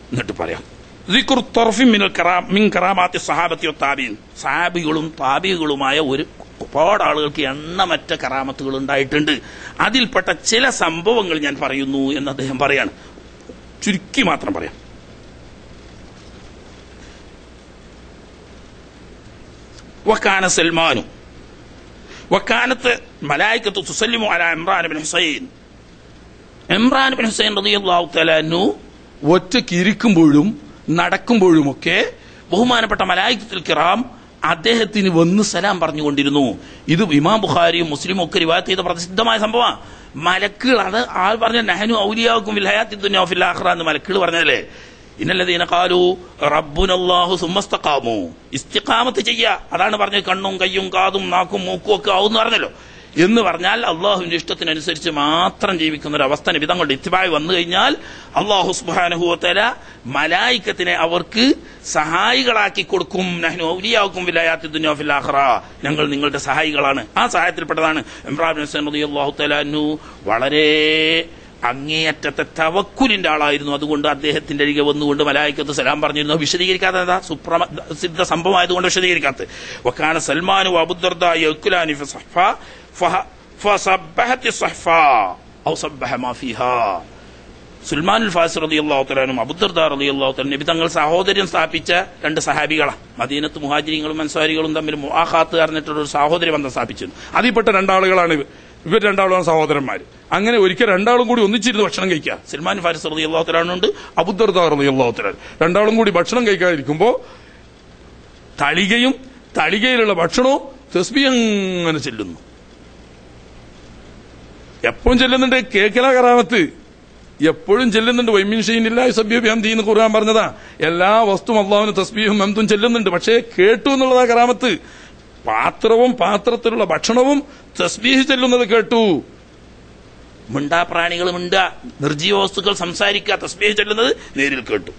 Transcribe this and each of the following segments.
എന്നിട്ട് പറയാം ദിക്റു ത്വറഫി മിനൽ കറാ- മിൻ കറാമാത്തി സഹാബത്തി വത്താബീൻ സാബികളും താബികളുമായ ഒരു ഒരുപാട് ആളുകൾക്ക് എണ്ണമറ്റ കറാമത്തുകൾ ഉണ്ടായിട്ടുണ്ട് അതിൽപ്പെട്ട ചില സംഭവങ്ങൾ ഞാൻ പറയുന്നു എന്ന് അദ്ദേഹം പറയാണ് ചുരുക്കി മാത്രം പറയാം വക്കാന സൽമാനു വക്കാനത്ത് മലായിക്കത്ത് തുസല്ലിമു അല Imran bin Husain Imran bin Husain റളിയല്ലാഹു തആല അൻഹു ഒറ്റയ്ക്ക് ഇരിക്കുമ്പോഴും നടക്കുമ്പോഴുമൊക്കെ ബഹുമാനപ്പെട്ട മലായിക്കത്തുൽ കിറാം അദ്ദേഹത്തിന് വന്ന് സലാം പറഞ്ഞുകൊണ്ടിരുന്നു ഇത് ഇമാം ബുഖാരിയും മുസ്ലിമും ഒക്കെ റിവായത്ത് ചെയ്ത പ്രസിദ്ധമായ സംഭവമാണ് മലക്കുകൾ അത് ആൾ പറഞ്ഞ നഹനു ഔലിയാക്കും ഫിൽഹയാത്തി ദുനിയാ ഫിൽ ആഖിറ എന്ന് മലക്കുകൾ പറഞ്ഞതല്ലേ ഇന്നല്ലതീന കാലു റബ്ബുനല്ലാഹു സുമ്മസ്തഖാമു ഇസ്തിഖാമത്ത് ചെയ്യ അതാണ് പറഞ്ഞത് കണ്ണും കയ്യും കാതും നാക്കും മൂക്കും ഒക്കെ ആവും എന്ന് പറഞ്ഞല്ലോ എന്ന് പറഞ്ഞാൽ അള്ളാഹുവിന്റെ ഇഷ്ടത്തിനനുസരിച്ച് മാത്രം ജീവിക്കുന്ന ഒരു അവസ്ഥ നിബിതങ്ങളുടെ ഇത്തിബായി വന്നു കഴിഞ്ഞാൽ അള്ളാഹു സുബാനുഭവത്തല മലായിക്കത്തിനെ അവർക്ക് സഹായികളാക്കി കൊടുക്കും നഹ്നു ഔലിയാക്കും വിലായാത്തി ദുനിയാ ഫിൽ ആഖിറ ഞങ്ങൾ നിങ്ങളുടെ സഹായികളാണ് ആ സഹായത്തിൽപ്പെട്ടതാണ് ഇമ്രാൻ ഹുസൈൻ റളിയല്ലാഹു തആല അൻഹു വളരെ അങ്ങേയറ്റത്തെ തവക്കുലിന്റെ ആളായിരുന്നു അതുകൊണ്ട് അദ്ദേഹത്തിന്റെ അരികെ വന്നുകൊണ്ട് മലായിക്കത്ത് സലാം പറഞ്ഞിരുന്നു അത് വിശദീകരിക്കാത്ത എന്താ സുപ്രസിദ്ധ സംഭവമായതുകൊണ്ട് വിശദീകരിക്കാത്ത വക്കാന സൽമാനു അബുദർദ യക്കുലാനി ഫി സഹ്ഫ ഫഹ- ഫസബ്ബഹത്തി സഹ്ഫ ഔ സബ്ബഹ മാ ഫീഹാ സുൽമാനുൽ ഫാസ് റളിയല്ലാഹു തആലാനും അബുദർദ റളിയല്ലാഹു തആല നബി തങ്ങൾ സഹോദര്യം സ്ഥാപിച്ച രണ്ട് സഹാബികളാണ് മദീനത്ത് മുഹാജിരികളും അൻസാരികളും തമ്മിൽ മുആഖാത്ത് പറഞ്ഞിട്ടുള്ള ഒരു സഹോദരി ബന്ധം സ്ഥാപിച്ചു അതിൽപ്പെട്ട രണ്ടാളുകളാണ് ഇവർ ഇവർ രണ്ടാളുമാണ് സഹോദരന്മാർ അങ്ങനെ ഒരിക്കൽ രണ്ടാളും കൂടി ഒന്നിച്ചിരുന്ന് ഭക്ഷണം കഴിക്കുക സൽമാൻ ഫാരിസ് റളിയല്ലാഹു തആലാനുണ്ട് അബുദർദാറിയാഹുത്തരൻ രണ്ടാളും കൂടി ഭക്ഷണം കഴിക്കാതിരിക്കുമ്പോ തളികയും തളികയിലുള്ള ഭക്ഷണവും തസ്ബി അങ്ങനെ ചെല്ലുന്നു എപ്പോഴും ചെല്ലുന്നുണ്ട് കേക്കല കറാമത്ത് എപ്പോഴും ചെല്ലുന്നുണ്ട് വൈമിൻ ഷെയ്നില്ല സഭ്യഭ്യാന്തി എന്ന് ഖുർആൻ പറഞ്ഞതാ എല്ലാ വസ്തുവും അള്ളാഹുവിന് തസ്ബീഹും മെന്തും ചെല്ലുന്നുണ്ട് പക്ഷേ കേട്ടു എന്നുള്ളതാ കറാമത്ത് പാത്രവും പാത്രത്തിലുള്ള ഭക്ഷണവും തസ്ബീഹ് ചെല്ലുന്നത് കേട്ടു മിണ്ടാപ്രാണികൾ മിണ്ട നിർജീവ വസ്തുക്കൾ സംസാരിക്കുക തസ്ബീഹ് ചൊല്ലുന്നത് നേരിൽ കേട്ടു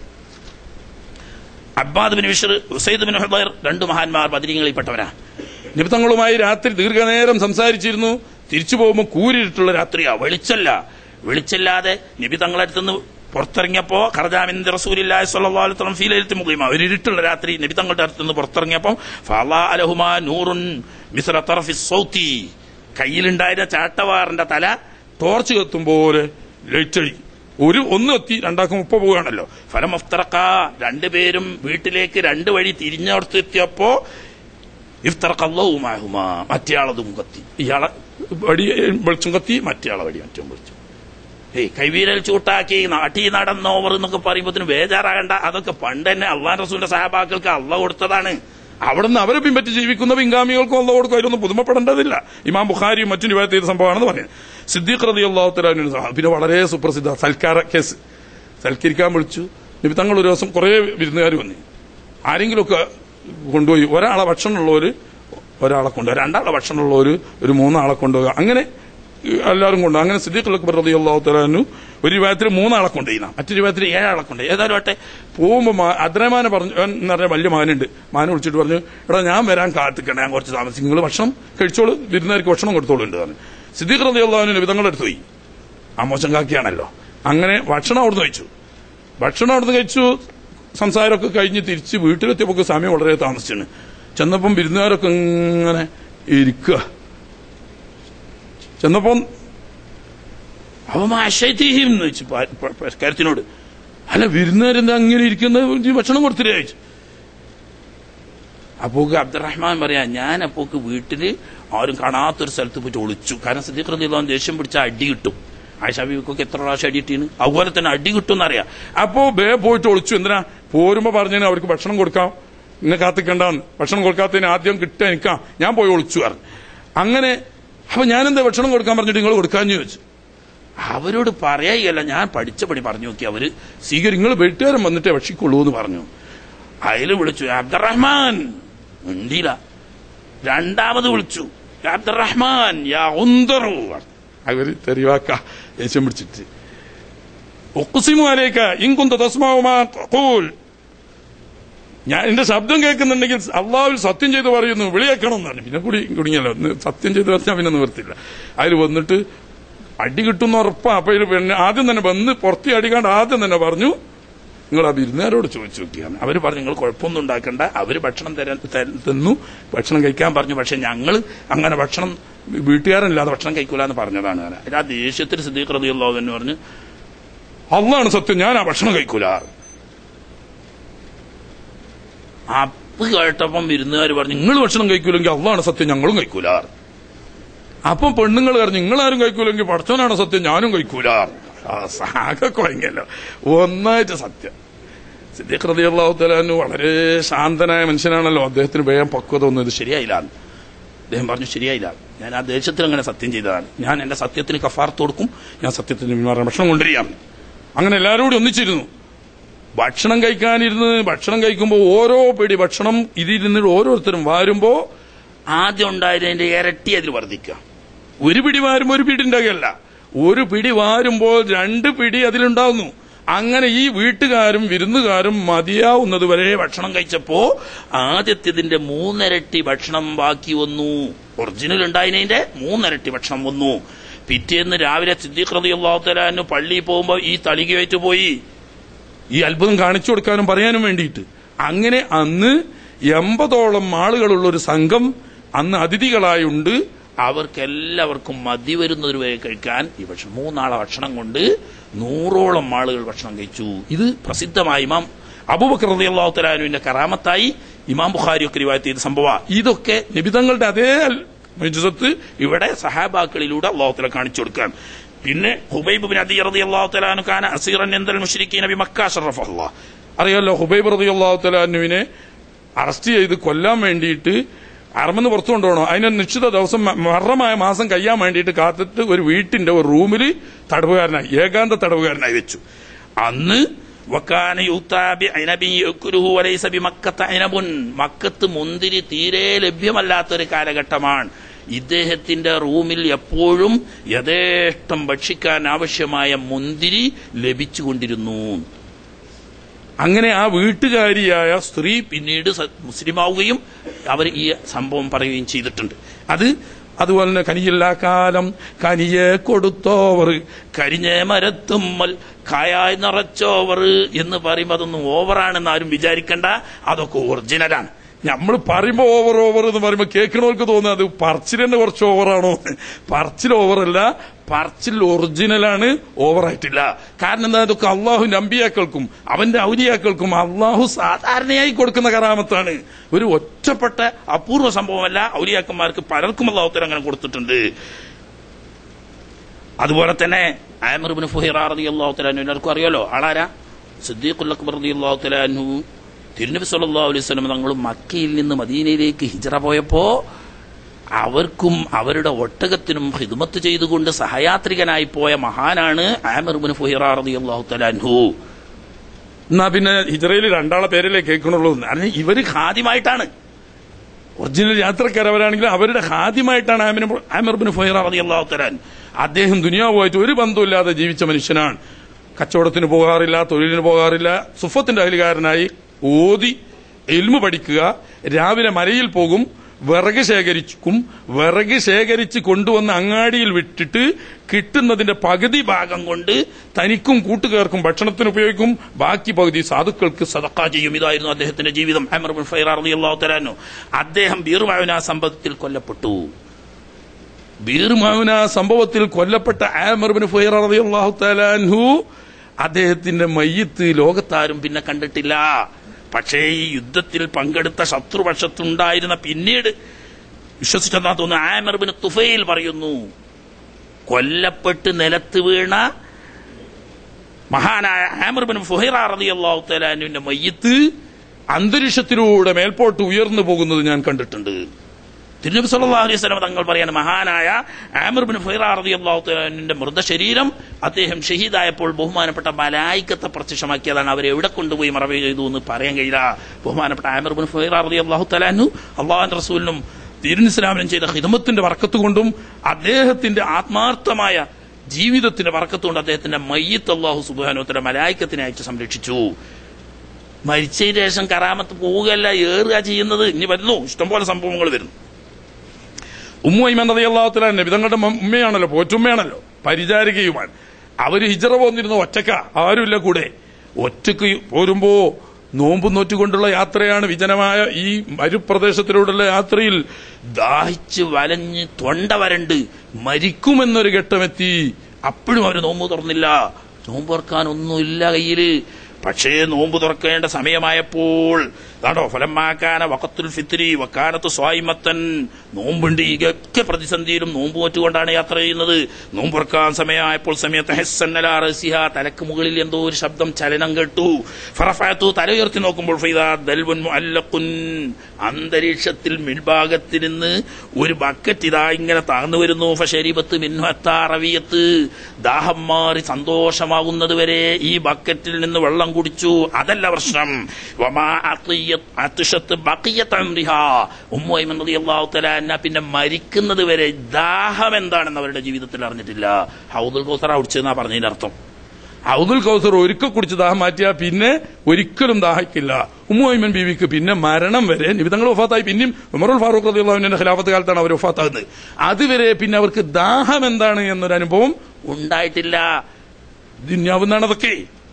Abbad bin Bishr Usaid bin Hudair രണ്ട് മഹാന്മാർ ബദരീങ്ങളിൽപ്പെട്ടവരാ നിമിത്തങ്ങളുമായി രാത്രി ദീർഘനേരം സംസാരിച്ചിരുന്നു തിരിച്ചു പോകുമ്പോൾ കൂരിട്ടുള്ള രാത്രി രാത്രിയാ വെളിച്ചല്ല വെളിച്ചല്ലാതെ നബി തങ്ങളടുത്തുനിന്ന് പുറത്തിറങ്ങിയപ്പോ ഖർജാമിന്റെ റസൂലില്ലാഹി സ്വല്ലല്ലാഹു അലൈഹി വസല്ലം ഫീലൈലത്തി മുഖീമ ഒരു ഇരുട്ടുള്ള രാത്രി നബി തങ്ങളുടെ അടുത്തുനിന്ന് പുറത്തിറങ്ങിയപ്പോൾ ഫലാ അലഹുമാ നൂറുൻ മിസ്ര തറഫി സൗത്തി കയ്യിലുണ്ടായിരുന്ന ചാട്ടവാറിന്റെ തല ടോർച്ച് കത്തും പോലെ ലൈറ്റടി ഒരു ഒന്ന് എത്തി രണ്ടാക്കും മുപ്പ പോവുകയാണല്ലോ ഫലം അഫ്തറക്ക രണ്ടുപേരും വീട്ടിലേക്ക് രണ്ട് വഴി തിരിഞ്ഞോർത്തെത്തിയപ്പോ ഇഫ്തറക്കല്ലാഹുമാഹുമാ മറ്റേയാളതും കത്തി ഇയാളെ വടി വെളിച്ചം കത്തി മറ്റേയാളെ വടി മറ്റും വിളിച്ചു ഏയ് കൈവീരൽ ചൂട്ടാക്കി നാട്ടി നടന്നോവർ എന്നൊക്കെ പറയുമ്പോഴത്തിന് ബേജാറാകണ്ട അതൊക്കെ പണ്ട് തന്നെ അള്ളാൻ റസൂലിന്റെ സഹാബാക്കൾക്ക് അള്ള കൊടുത്തതാണ് അവിടുന്ന് അവരെ പിൻപറ്റി ജീവിക്കുന്ന പിൻഗാമികൾക്കും അള്ള കൊടുക്കും അതിലൊന്നും പുതുമപ്പെടേണ്ടതില്ല ഇമാം ബുഖാരിയും മറ്റും രൂപ ചെയ്ത സംഭവമാണെന്ന് പറയുന്നത് സിദ്ദീഖ് റതി അള്ളാഹുത്തലാനു പിന്നെ വളരെ സുപ്രസിദ്ധ സൽക്കാര കേസ് സൽക്കരിക്കാൻ വിളിച്ചു നബി തങ്ങൾ ഒരു ദിവസം കുറേ വിരുന്നുകാർ വന്നു ആരെങ്കിലുമൊക്കെ കൊണ്ടുപോയി ഒരാളെ ഭക്ഷണമുള്ളവര് ഒരാളെ കൊണ്ടുപോയി രണ്ടാളെ ഭക്ഷണമുള്ളവര് ഒരു മൂന്നാളെ കൊണ്ടുപോകുക അങ്ങനെ എല്ലാവരും കൊണ്ടു അങ്ങനെ സിദ്ദീഖ് അക്ബർ റതി അള്ളാഹുത്തലാനു ഒരു രൂപത്തിൽ മൂന്നാളെ കൊണ്ടുപോയി മറ്റൊരു രൂപത്തിൽ ഏഴാളെ കൊണ്ടുപോയി ഏതായാലും ആട്ടെ പോകുമ്പോൾ അദ്രമാനെ പറഞ്ഞു എന്ന് പറഞ്ഞ വലിയ മകനുണ്ട് മാനെ വിളിച്ചിട്ട് പറഞ്ഞു എടാ ഞാൻ വരാൻ കാത്തിക്കണേ ഞാൻ കുറച്ച് താമസിക്കും നിങ്ങൾ ഭക്ഷണം കഴിച്ചോളൂ വിരുന്നുകാർക്ക് ഭക്ഷണം കൊടുത്തോളൂ ഉണ്ട് പറഞ്ഞു സിദ്ദീഖ് റതി അള്ളാഹുവിന് വിധങ്ങളുടെ അടുത്ത് പോയി ആ മോശം കാക്കിയാണല്ലോ അങ്ങനെ ഭക്ഷണം അവിടുന്ന് കഴിച്ചു ഭക്ഷണം അവിടുന്ന് കഴിച്ചു സംസാരമൊക്കെ കഴിഞ്ഞ് തിരിച്ച് വീട്ടിലെത്തിയപ്പോൾ സമയം വളരെ താമസിച്ചാണ് ചെന്നപ്പം വിരുന്നുകാരൊക്കെ ഇങ്ങനെ ഇരിക്കുക ചെന്നപ്പം അവമാശൈതീഹിം എന്ന് വെച്ചു പ- പ- പ- കരുത്തിനോട് അല്ല വിരുന്നുകാരെന്താ അങ്ങനെ ഇരിക്കുന്നത് ഈ ഭക്ഷണം കൊടുത്തില്ലേ ചോദിച്ചു അപ്പോക്ക് അബ്ദുറഹ്മാൻ പറയാ ഞാൻ അപ്പോക്ക് വീട്ടില് ആരും കാണാത്തൊരു സ്ഥലത്ത് പോയിട്ട് ഒളിച്ചു കാരണം സിദ്ദീഖ് റളിയല്ലാഹു അൻഹു ദേഷ്യം പിടിച്ച അടി കിട്ടും ആയിഷ ബീവിക്കൊക്കെ എത്ര പ്രാവശ്യം അടി കിട്ടീന് അതുപോലെ തന്നെ അടി കിട്ടും എന്നറിയാം അപ്പോ ബേ പോയിട്ട് ഒളിച്ചു എന്തിനാ പോരുമ്പോ പറഞ്ഞു അവർക്ക് ഭക്ഷണം കൊടുക്കാം ഇന്നെ കാത്തിക്കണ്ടാന്ന് ഭക്ഷണം കൊടുക്കാത്തതിന് ആദ്യം കിട്ടാൻ എനിക്കാ ഞാൻ പോയി ഒളിച്ചു പറഞ്ഞു അങ്ങനെ അപ്പൊ ഞാനെന്താ ഭക്ഷണം കൊടുക്കാൻ പറഞ്ഞിട്ട് നിങ്ങൾ കൊടുക്കാന്ന് ചോദിച്ചു അവരോട് പറയായില്ല ഞാൻ പഠിച്ച പണി പറഞ്ഞു നോക്കി അവര് സ്വീകരി നിങ്ങൾ വീട്ടുകാരൻ വന്നിട്ടേ ഭക്ഷിക്കുള്ളൂ എന്ന് പറഞ്ഞു അയല് വിളിച്ചു അബ്ദുറഹ്മാൻ ഉണ്ടില്ല രണ്ടാമത് വിളിച്ചു അബ്ദുറഹ്മാൻ യാ ഉന്തറു അവര് തെറിവാക്ക ദേഷ്യം പിടിച്ചിട്ട് ഒക്കുസിമു അലേക്ക ഇങ്കുന്ത തസ്മാവുമാ ഖൂൽ ഞാൻ എന്റെ ശബ്ദം കേൾക്കുന്നുണ്ടെങ്കിൽ അള്ളാഹുൽ സത്യം ചെയ്ത് പറയുന്നു വിളിയേക്കണം എന്ന് പറഞ്ഞു പിന്നെ കൂടി കുടുങ്ങിയല്ലോ ഒന്ന് സത്യം ചെയ്ത് പറഞ്ഞാൽ പിന്നെ നിവർത്തില്ല അതിൽ വന്നിട്ട് അടി കിട്ടുന്ന ഉറപ്പാ അപ്പൊ ഇതിൽ പിന്നെ ആദ്യം തന്നെ വന്ന് പുറത്തി അടിക്കാണ്ട് ആദ്യം തന്നെ പറഞ്ഞു നിങ്ങൾ ആ വിരുന്നുകാരോട് ചോദിച്ചു നോക്കിയാണ് അവർ പറഞ്ഞു നിങ്ങൾ കുഴപ്പമൊന്നും ഉണ്ടാക്കണ്ട അവർ ഭക്ഷണം തരാൻ ത- തന്നു ഭക്ഷണം കഴിക്കാൻ പറഞ്ഞു പക്ഷെ ഞങ്ങൾ അങ്ങനെ ഭക്ഷണം വീട്ടുകാരനില്ലാതെ ഭക്ഷണം കഴിക്കൂല എന്ന് പറഞ്ഞതാണ് ഞാൻ. അതിൽ ആ ദേഷ്യത്തിൽ സിദ്ദീഖ് റളിയല്ലാഹു എന്ന് പറഞ്ഞു അള്ളാണ് സത്യം ഞാൻ ആ ഭക്ഷണം കഴിക്കൂല അപ്പ് കേട്ടപ്പം വിരുന്നുകാർ പറഞ്ഞു നിങ്ങൾ ഭക്ഷണം കഴിക്കൂലെങ്കിൽ അള്ളാണ് സത്യം ഞങ്ങളും കഴിക്കൂല അപ്പം പെണ്ണുങ്ങൾ പറഞ്ഞു നിങ്ങളാരും കഴിക്കൂലെങ്കിൽ പഠിച്ചവനാണ് സത്യം ഞാനും കഴിക്കൂല ആ സാഗ കുഴങ്ങല്ലോ ഒന്നായിട്ട് സത്യം സിദ്ദീഖ് റളിയല്ലാഹു തആലാനു വളരെ ശാന്തനായ മനുഷ്യനാണല്ലോ അദ്ദേഹത്തിന് വേഗം പക്വത ഒന്നും ഇത് ശരിയായില്ല അദ്ദേഹം പറഞ്ഞു ശരിയായില്ല ഞാൻ ആ ദേശത്തിൽ അങ്ങനെ സത്യം ചെയ്തതാണ് ഞാൻ എന്റെ സത്യത്തിന് കഫാർത്ത് കൊടുക്കും ഞാൻ സത്യത്തിന് പിന്മാറാൻ ഭക്ഷണം കൊണ്ടുവരികയാണ് അങ്ങനെ എല്ലാവരും കൂടി ഒന്നിച്ചിരുന്നു ഭക്ഷണം കഴിക്കാനിരുന്ന് ഭക്ഷണം കഴിക്കുമ്പോൾ ഓരോ പിടി ഭക്ഷണം ഇതിരുന്ന് ഓരോരുത്തരും വാരുമ്പോ ആദ്യം ഉണ്ടായതിന്റെ ഇരട്ടി അതിൽ വർദ്ധിക്കുക ഒരു പിടി വാരുമ്പോൾ ഒരു പിടി ഉണ്ടാകുകയല്ല ഒരു പിടി വാരുമ്പോൾ രണ്ട് പിടി അതിലുണ്ടാവുന്നു അങ്ങനെ ഈ വീട്ടുകാരും വിരുന്നുകാരും മതിയാവുന്നത് വരെ ഭക്ഷണം കഴിച്ചപ്പോ ആദ്യത്തേതിന്റെ മൂന്നിരട്ടി ഭക്ഷണം ബാക്കി വന്നു ഒറിജിനൽ ഉണ്ടായതിന്റെ മൂന്നിരട്ടി ഭക്ഷണം വന്നു പിറ്റേന്ന് രാവിലെ സിദ്ദീഖ് റളിയല്ലാഹു തആല പള്ളിയിൽ പോകുമ്പോ ഈ തളികയായിട്ട് പോയി ഈ അത്ഭുതം കാണിച്ചു കൊടുക്കാനും പറയാനും വേണ്ടിയിട്ട് അങ്ങനെ അന്ന് എൺപതോളം ആളുകളുള്ള ഒരു സംഘം അന്ന് അതിഥികളായുണ്ട് അവർക്കെല്ലാവർക്കും മതി വരുന്നത് വരെ കഴിക്കാൻ ഈ ഭക്ഷണം മൂന്നാളെ ഭക്ഷണം കൊണ്ട് നൂറോളം ആളുകൾ ഭക്ഷണം കഴിച്ചു ഇത് പ്രസിദ്ധമായ ഇമാം അബൂബക്കർ റളിയല്ലാഹു തആലാനുവിന്റെ കറാമത്തായി ഇമാം ബുഖാരി ഒക്കെ റിവായത്ത് ചെയ്ത സംഭവ ഇതൊക്കെ നിബിതങ്ങളുടെ അതേ മുജിസത്ത് ഇവിടെ സഹാബാക്കളിലൂടെ അള്ളാഹു തആല കാണിച്ചു കൊടുക്കാൻ പിന്നെ ഹുബൈബ് ബിൻ അദി റളിയല്ലാഹു തആല അൻഹു കാന അസീറൻ എന്തൽ മുശ്രിക്കീന ബി മക്ക ശറഫല്ലാഹ് അറിയാലോ ഹുബൈബ് റളിയല്ലാഹു തആല അൻഹുവിനെ അറസ്റ്റ് ചെയ്ത് കൊല്ലാൻ വേണ്ടിയിട്ട് അറമെന്ന് പുറത്തു കൊണ്ടുപോകണം അതിന് നിശ്ചിത ദിവസം മ- മഹറമായ മാസം കഴിയാൻ വേണ്ടിയിട്ട് കാത്തിട്ട് ഒരു വീട്ടിന്റെ ഒരു റൂമിൽ തടവുകാരനായി ഏകാന്ത തടവുകാരനായി വെച്ചു അന്ന് വക്കാന യൂത്താബി അനബി യക്കുലുഹു വലൈസ ബിമക്കത്ത അനബുൻ മക്കത്ത് മുന്തിരി തീരെ ലഭ്യമല്ലാത്തൊരു കാലഘട്ടമാണ് ഇദ്ദേഹത്തിന്റെ റൂമിൽ എപ്പോഴും യഥേഷ്ടം ഭക്ഷിക്കാൻ ആവശ്യമായ മുന്തിരി ലഭിച്ചുകൊണ്ടിരുന്നു അങ്ങനെ ആ വീട്ടുകാരിയായ സ്ത്രീ പിന്നീട് സ- മുസ്ലിമാവുകയും അവർ ഈ സംഭവം പറയുകയും ചെയ്തിട്ടുണ്ട് അത് അതുപോലെ തന്നെ കനിയില്ല കാലം കനിയെ കൊടുത്തോവർ കരിഞ്ഞ മരത്തുമ്മൽ കായായി നിറച്ചോവർ എന്ന് പറയുമ്പോൾ അതൊന്നും ഓവറാണെന്ന് ആരും വിചാരിക്കണ്ട അതൊക്കെ ഒറിജിനലാണ് നമ്മൾ പറയുമ്പോ ഓവർ ഓവർ എന്ന് പറയുമ്പോ കേൾക്കണവർക്ക് തോന്നുന്നത് അത് പറച്ചിൽ തന്നെ കുറച്ച് ഓവറാണോ പറച്ചിൽ ഓവറല്ല പറച്ചിൽ ഒറിജിനലാണ് ഓവറായിട്ടില്ല കാരണം എന്താ ഇതൊക്കെ അള്ളാഹുവിന്റെ അമ്പിയാക്കൾക്കും അവന്റെ ഔലിയാക്കൾക്കും അള്ളാഹു സാധാരണയായി കൊടുക്കുന്ന കറാമത്താണ് ഒരു ഒറ്റപ്പെട്ട അപൂർവ സംഭവമല്ല ഔലിയാക്കന്മാർക്ക് പലർക്കും അള്ളാഹുത്തരം അങ്ങനെ കൊടുത്തിട്ടുണ്ട് അതുപോലെ തന്നെ ആമർബിന് ഫുഹിറ റതി അള്ളാഹു തലാനു എല്ലാവർക്കും അറിയാലോ ആളാരാ സിദ്ദീഖുൽ അക്ബർ റതി അള്ളാഹു തലാനു തിരുനബി സല്ലല്ലാഹു അലൈഹി വസല്ലം തങ്ങൾ മക്കയിൽ നിന്ന് മദീനയിലേക്ക് ഹിജറ പോയപ്പോ അവർക്കും അവരുടെ ഒട്ടകത്തിനും ഹിദ്മത്ത് ചെയ്തുകൊണ്ട് സഹയാത്രികനായി പോയ മഹാനാണ് ആമർബിന് ഫുഹിറ റതി അള്ളാഹു തലാൻഹു എന്നാ പിന്നെ ഹിജറയിൽ രണ്ടാളെ പേരല്ലേ കേൾക്കണുള്ളൂ കാരണം ഇവര് ഖാദിമായിട്ടാണ് ഒറിജിനൽ യാത്രക്കാരവരാണെങ്കിൽ അവരുടെ ഹാദ്യമായിട്ടാണ് ആമിർബിന് ഫൈറ റതി അള്ളാഹു തരാൻ അദ്ദേഹം ദുനിയാവുമായിട്ട് ഒരു ബന്ധമില്ലാതെ ജീവിച്ച മനുഷ്യനാണ് കച്ചവടത്തിന് പോകാറില്ല തൊഴിലിന് പോകാറില്ല സുഫത്തിന്റെ അയലുകാരനായി ഓതി എൽമു പഠിക്കുക രാവിലെ മലയിൽ പോകും വിറക് ശേഖരിക്കും വിറക് ശേഖരിച്ച് കൊണ്ടുവന്ന് അങ്ങാടിയിൽ വിട്ടിട്ട് കിട്ടുന്നതിന്റെ പകുതി ഭാഗം കൊണ്ട് തനിക്കും കൂട്ടുകാർക്കും ഭക്ഷണത്തിന് ഉപയോഗിക്കും ബാക്കി പകുതി സാധുക്കൾക്ക് സദക്ക ചെയ്യും ഇതായിരുന്നു അദ്ദേഹത്തിന്റെ ജീവിതം അമർ ബിൻ ഫൈറ റളിയല്ലാഹു തആല അദ്ദേഹം ബീറുമാവിന സംഭവത്തിൽ കൊല്ലപ്പെട്ടു ബീറുമാവിന സംഭവത്തിൽ കൊല്ലപ്പെട്ട ആമർ ബിൻ ഫൈറ റളിയല്ലാഹു തആല അൻഹു അദ്ദേഹത്തിന്റെ മയ്യത്ത് ലോകത്താരും പിന്നെ കണ്ടിട്ടില്ല പക്ഷേ ഈ യുദ്ധത്തിൽ പങ്കെടുത്ത ശത്രുപക്ഷത്തുണ്ടായിരുന്ന പിന്നീട് വിശ്വസിച്ചെന്നാ തോന്നുന്നു ആമർ ബിൻ തുഫൈൽ പറയുന്നു കൊല്ലപ്പെട്ട് നിലത്ത് വീണ മഹാനായ ആമർ ബിൻ ഫുഹൈറ റളിയല്ലാഹു തആല അൻഹുവിന്റെ മയ്യത്ത് അന്തരീക്ഷത്തിലൂടെ മേൽപോട്ട് ഉയർന്നു പോകുന്നത് ഞാൻ കണ്ടിട്ടുണ്ട് തിരുനബി സല്ലല്ലാഹു അലൈഹി വസല്ലം തങ്ങൾ പറയാണ് മഹാനായ ആമിർ ബിൻ ഫൈറ റളിയല്ലാഹു തആലയുടെ മൃതശരീരം അദ്ദേഹം ഷഹീദായപ്പോൾ ബഹുമാനപ്പെട്ട മലായിക്കത്തെ പ്രത്യക്ഷമാക്കിയതാണ് അവരെ എവിടെ കൊണ്ടുപോയി മറവ് ചെയ്തു എന്ന് പറയാൻ കഴിയില്ല ബഹുമാനപ്പെട്ട ആമിർ ബിൻ ഫൈറ റളിയല്ലാഹു തആലാനു അള്ളാഹുവിന്റെ റസൂലിനും ദീനുൽ ഇസ്ലാമിനും ചെയ്ത ഹിദമത്തിന്റെ വർക്കത്ത് കൊണ്ടും അദ്ദേഹത്തിന്റെ ആത്മാർത്ഥമായ ജീവിതത്തിന്റെ വർക്കത്തുകൊണ്ട് അദ്ദേഹത്തിന്റെ മയ്യത്ത് അള്ളാഹു സുബാനോത്തര മലായിക്കത്തിനെ അയച്ച് സംരക്ഷിച്ചു മരിച്ചതിന് ശേഷം കറാമത്ത് പോവുകയല്ല ഏറുക ചെയ്യുന്നത് ഇനി വരുന്നു ഇഷ്ടംപോലെ സംഭവങ്ങൾ വരുന്നു ഉമ്മ ഇമാൻ അള്ളാഹുത്തല നബിതങ്ങളുടെ ഉമ്മയാണല്ലോ പോറ്റുമ്മയാണല്ലോ പരിചാരികയുമാണ് അവര് ഹിജറ പോന്നിരുന്ന ഒറ്റക്ക ആരുമില്ല കൂടെ ഒറ്റക്ക് പോരുമ്പോ നോമ്പ് നോറ്റുകൊണ്ടുള്ള യാത്രയാണ് വിജനമായ ഈ മരുപ്രദേശത്തിലൂടെയുള്ള യാത്രയിൽ ദാഹിച്ച് വലഞ്ഞ് തൊണ്ട വരണ്ട് മരിക്കുമെന്നൊരു ഘട്ടമെത്തി അപ്പോഴും അവര് നോമ്പ് തുറന്നില്ല നോമ്പ് തുറക്കാൻ ഒന്നുമില്ല കയ്യില് പക്ഷേ നോമ്പ് തുറക്കേണ്ട സമയമായപ്പോൾ അതാണോ ഫലമാക്കാന വക്കത്തുൽ ഫിത്രി വക്കാനത്ത് സ്വായിമത്തൻ നോമ്പുണ്ട് ഇതൊക്കെ പ്രതിസന്ധിയിലും നോമ്പ് നോറ്റുകൊണ്ടാണ് യാത്ര ചെയ്യുന്നത് നോമ്പ് തുറക്കാൻ സമയമായപ്പോൾ സമയത്ത് ഹെസ്സന്നല റസിഹ തലക്ക് മുകളിൽ എന്തോ ഒരു ശബ്ദം ചലനം കേട്ടു ഫറഫാത്തു തല ഉയർത്തി നോക്കുമ്പോൾ ഫൈദാ ദൽവൻ മുഅല്ലഖുൻ അന്തരീക്ഷത്തിൽ മിൽഭാഗത്തിൽ നിന്ന് ഒരു ബക്കറ്റ് ഇതാ ഇങ്ങനെ താഴ്ന്നു വരുന്നു ഫഷരീബത്ത് മിൻഹത്താറവിയത്ത് ദാഹം മാറി സന്തോഷമാകുന്നത് വരെ ഈ ബക്കറ്റിൽ നിന്ന് വെള്ളം കുടിച്ചു അതല്ല പ്രശ്നം വമാ അത്തിയ്യത് അത്തുഷത്ത് ബഖിയത്ത് അംരിഹാ ഉമ്മു ഐമൻ റളിയല്ലാഹു തആല അൻഹ പിന്നെ മരിക്കുന്നത് വരെ ദാഹം എന്താണെന്ന് അവരുടെ ജീവിതത്തിൽ അറിഞ്ഞിട്ടില്ല ഹൗദുൽ കൗസറ കുടിച്ചെന്നാ പറഞ്ഞതിന്റെ അർത്ഥം ഔദുൽ കൗസർ ഒരിക്കൽ കുടിച്ച് ദാഹം മാറ്റിയാൽ പിന്നെ ഒരിക്കലും ദാഹിക്കില്ല ഉമ്മുഐമൻ ബീവിക്ക് പിന്നെ മരണം വരെ നിബിതങ്ങൾ വഫാത്തായി പിന്നെയും ഉമറുൽ ഫാറൂഖ് റളിയല്ലാഹുവിന്റെ ഖിലാഫത്ത് കാലത്താണ് അവർ വഫാത്താകുന്നത് അതുവരെ പിന്നെ അവർക്ക് ദാഹം എന്താണ് എന്നൊരു അനുഭവം ഉണ്ടായിട്ടില്ല ദുന്യാവുന്നാണ് അതൊക്കെ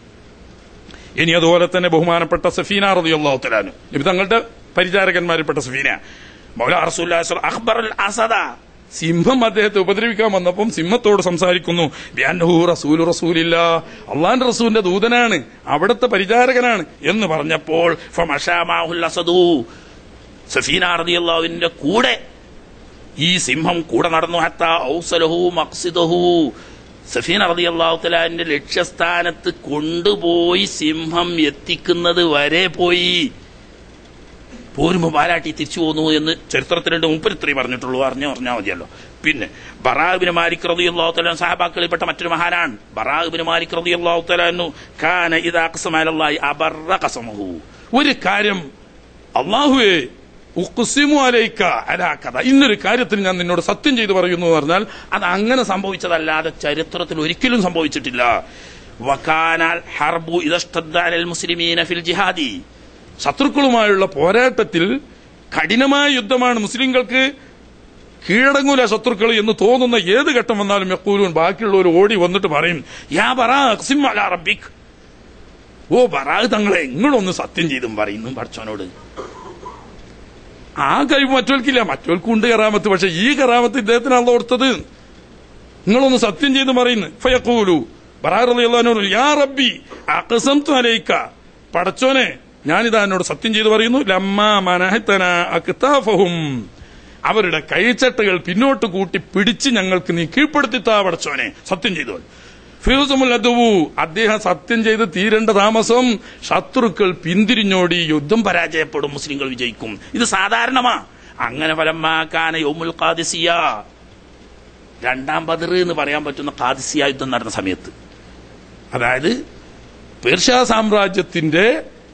ഇനി അതുപോലെ തന്നെ ബഹുമാനപ്പെട്ട സഫീന റളിയല്ലാഹു തആല നബി തങ്ങളുടെ പരിചാരകന്മാരിൽപ്പെട്ട സഫീന മൗലാ റസൂലുള്ളാഹി സ്വല്ലല്ലാഹു അഖ്ബറുൽ അസദ സിംഹം അദ്ദേഹത്തെ ഉപദ്രവിക്കാൻ വന്നപ്പം സിംഹത്തോട് സംസാരിക്കുന്നു "ബിഅന്നഹു റസൂലു റസൂലില്ല അള്ളാന്റെ റസൂലിന്റെ ദൂതനാണ് അവിടുത്തെ പരിചാരകനാണ് എന്ന് പറഞ്ഞപ്പോൾ ഫമഷാമാഹുൽ അസദു സഫീന റളിയല്ലാഹുവിന്റെ കൂടെ ഈ സിംഹം കൂടെ നടന്നു ഹത്ത ഔസലഹു മഖ്സിദഹു സഫീന റളിയല്ലാഹു തആലാന്റെ ലക്ഷ്യസ്ഥാനത്ത് കൊണ്ടുപോയി സിംഹം എത്തിക്കുന്നത് വരെ പോയി പോരുമ്പോ പാലാട്ടി തിരിച്ചു പോന്നു എന്ന് ചരിത്രത്തിലുണ്ട് മുപ്പരിത്രി പറഞ്ഞിട്ടുള്ളൂ അറിഞ്ഞു പറഞ്ഞാൽ മതിയല്ലോ പിന്നെ ബറാബിന് മാലിക് റളിയല്ലാഹു തആല സഹാബാക്കളിൽപ്പെട്ട മറ്റൊരു മഹാനാണ് ബറാബിന് മാലിക് റളിയല്ലാഹു തആല കാന ഇദാ ഖസമ അലല്ലാഹി അബറ ഖസമഹു ഒരു കാര്യം അള്ളാഹുവെ ഉഖ്സിമു അലൈക്ക അലാ കഥ ഇന്നൊരു കാര്യത്തിൽ ഞാൻ നിന്നോട് സത്യം ചെയ്തു പറയുന്നു എന്ന് പറഞ്ഞാൽ അത് അങ്ങനെ സംഭവിച്ചതല്ലാതെ ചരിത്രത്തിൽ ഒരിക്കലും സംഭവിച്ചിട്ടില്ല വക്കാനാൽ ഹർബു ഇതഷ്ടദ്ദാലൽ മുസ്ലിമീന ഫിൽ ജിഹാദി ശത്രുക്കളുമായുള്ള പോരാട്ടത്തിൽ കഠിനമായ യുദ്ധമാണ് മുസ്ലിങ്ങൾക്ക് കീഴടങ്ങൂല ശത്രുക്കൾ എന്ന് തോന്നുന്ന ഏത് ഘട്ടം വന്നാലും യക്കൂലൂൻ ബാക്കിയുള്ളവർ ഓടി വന്നിട്ട് പറയും യാ ബറാ അഖ്സിം അലാ റബ്ബിക് ഓ ബറാ തങ്ങളെ നിങ്ങളൊന്ന് സത്യം ചെയ്തും പറയുന്നു പഠിച്ചവനോട് ആ കഴിവ് മറ്റവർക്കില്ല മറ്റവർക്കും ഉണ്ട് കറാമത്ത് പക്ഷെ ഈ കറാമത്ത് ഇദ്ദേഹത്തിനാണല്ലോ കൊടുത്തത് നിങ്ങളൊന്ന് സത്യം ചെയ്ത് പറയുന്നു ഫയക്കൂലു ബറാറിയാനോട് യാ റബ്ബി അഖസംതു അലൈക്ക പടച്ചോനെ ഞാനിതാ എന്നോട് സത്യം ചെയ്ത് പറയുന്നു ലമ്മ മനഹത്തന അക്താഫഹും അവരുടെ കൈച്ചട്ടകൾ പിന്നോട്ട് കൂട്ടി പിടിച്ച് ഞങ്ങൾക്ക് നീ കീഴ്പ്പെടുത്തിത്താ പടച്ചോനെ സത്യം ചെയ്തു ഫിറോസമുൽ അദുവു അദ്ദേഹം സത്യം ചെയ്ത് തീരേണ്ട താമസം ശത്രുക്കൾ പിന്തിരിഞ്ഞോടി യുദ്ധം പരാജയപ്പെടും മുസ്ലിങ്ങൾ വിജയിക്കും ഇത് സാധാരണമാ അങ്ങനെ ഫലമാക്കാന യോമുൽ ഖാദിസിയ രണ്ടാം ബദർ എന്ന് പറയാൻ പറ്റുന്ന ഖാദിസിയ യുദ്ധം നടന്ന സമയത്ത് അതായത് പേർഷ്യ സാമ്രാജ്യത്തിന്റെ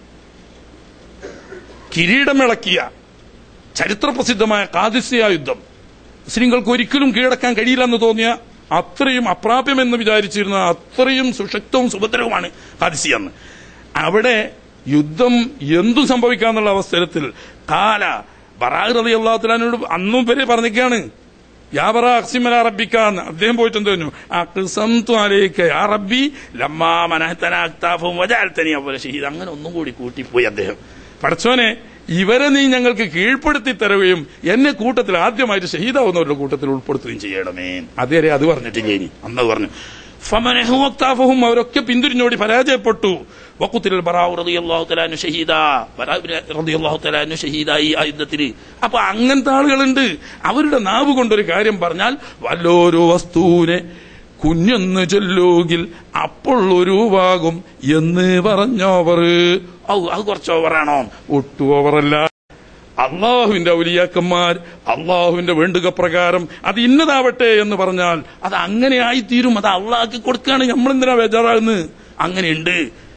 കിരീടമിളക്കിയ ചരിത്രപ്രസിദ്ധമായ കാദിസ്യ യുദ്ധം മുസ്ലിങ്ങൾക്ക് ഒരിക്കലും കീഴടക്കാൻ കഴിയില്ലെന്ന് തോന്നിയ അത്രയും അപ്രാപ്യമെന്ന് വിചാരിച്ചിരുന്ന അത്രയും സുശക്തവും സുഭദ്രവുമാണ് കാദിസ്യ എന്ന് അവിടെ യുദ്ധം എന്തും സംഭവിക്കാന്നുള്ള അവസരത്തിൽ കാല ബറാഖ് റതി അള്ളാഹുലാനോട് അന്നും വരെ പറഞ്ഞിരിക്കുകയാണ് യാ ബറ അക്സിമല റബ്ബിക്കാന്ന് അദ്ദേഹം പോയിട്ട് എന്ത് പറഞ്ഞു അക്സംതു അലൈക യാ റബ്ബി ലമ്മാ മനഹത്തന അക്താഫും വജാൽത്തനി അവല ഷഹീദ് അങ്ങനെ ഒന്നും കൂടി കൂട്ടിപ്പോയി അദ്ദേഹം പടച്ചോനെ ഇവരെ നീ ഞങ്ങൾക്ക് കീഴ്പ്പെടുത്തി തരുകയും എന്നെ കൂട്ടത്തിൽ ആദ്യമായിട്ട് ഷഹീദാവുന്നവരുടെ കൂട്ടത്തിൽ ഉൾപ്പെടുത്തുകയും ചെയ്യണമേ അതുവരെ അത് പറഞ്ഞിട്ടില്ല ഇനി അന്ന് പറഞ്ഞു ഫമനഹു വക്താഫഹും അവരൊക്കെ പിന്തിരിഞ്ഞോടി പരാജയപ്പെട്ടു വക്കുത്തിൽ ബറാവ് റളിയല്ലാഹു തആല അൻഹു ഷഹീദ ബറാവ് റളിയല്ലാഹു തആല അൻഹു ഷഹീദായി ആ യുദ്ധത്തിൽ അപ്പൊ അങ്ങനത്തെ ആളുകളുണ്ട് അവരുടെ നാവ് കൊണ്ടൊരു കാര്യം പറഞ്ഞാൽ വല്ലോരു വസ്തുവിനെ കുഞ്ഞെന്ന് ചൊല്ലുകിൽ അപ്പോൾ ഒരുവാകും എന്ന് പറഞ്ഞവർ ഔ അത് കുറച്ച് ഓവറാണോ ഒട്ടു ഓവറല്ല അള്ളാഹുവിന്റെ ഔലിയാക്കന്മാർ അള്ളാഹുവിന്റെ വേണ്ടുക പ്രകാരം അത് ഇന്നതാവട്ടെ എന്ന് പറഞ്ഞാൽ അത് അങ്ങനെ ആയിത്തീരും അത് അള്ളാഹ്ക്ക് കൊടുക്കുകയാണ് നമ്മളെന്തിനാ ബേജാറാകുന്നത് അങ്ങനെയുണ്ട്